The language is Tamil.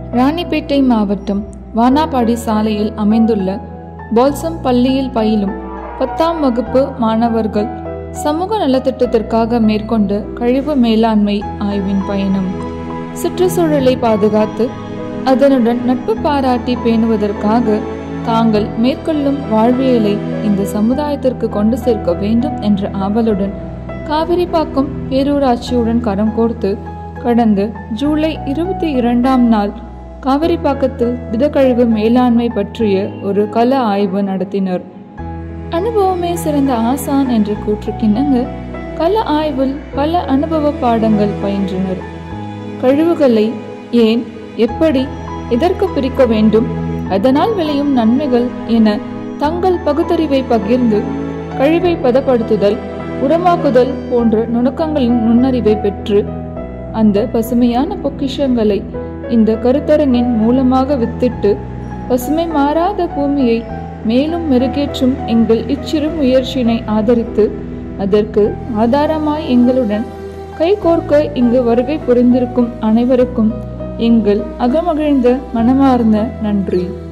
ராணிப்பேட்டை மாவட்டம் வானாபாடி சாலையில் அமைந்துள்ள பால்சம் பள்ளியில் பயிலும் பத்தாம் வகுப்பு மாணவர்கள் சமூக நலத்திட்டத்திற்காக மேற்கொண்ட கழிவு மேலாண்மை ஆய்வின் பயணம் சுற்றுச்சூழலை பாதுகாத்து அதனுடன் நட்பு பாராட்டி பேணுவதற்காக தாங்கள் மேற்கொள்ளும் வாழ்வியலை இந்த சமுதாயத்திற்கு கொண்டு சேர்க்க வேண்டும் என்ற ஆவலுடன் காவிரிப்பாக்கம் பேரூராட்சியுடன் கரம் கோர்த்து கடந்த ஜூலை இருபத்தி இரண்டாம் நாள் காவிரிப்பாக்கத்தில் திடக்கழிவு மேலாண்மை பற்றிய ஒரு கள ஆய்வு நடத்தினர் அனுபவமே சிறந்த ஆசான் என்ற கூற்றுக்கிணங்க கள ஆய்வில் பல அனுபவ பாடங்கள் பயின்றனர் கழிவுகளை ஏன் எப்படி எதற்கு பிரிக்க வேண்டும் அதனால் விளையும் நன்மைகள் என தங்கள் பகுத்தறிவை பகிர்ந்து கழிவை பதப்படுத்துதல் உரமாக்குதல் போன்ற நுணுக்கங்களின் நுண்ணறிவை பெற்று அந்த பசுமையான பொக்கிஷங்களை இந்த கருத்தரங்கின் மூலமாக வித்திட்டு பசுமை மாறாத பூமியை மேலும் மெருகேற்றும் எங்கள் இச்சிறு முயற்சியினை ஆதரித்து அதற்கு ஆதாரமாய் எங்களுடன் கைகோர்க்க இங்கு வருகை புரிந்திருக்கும் அனைவருக்கும் எங்கள் அகமகிழ்ந்த மனமார்ந்த நன்றி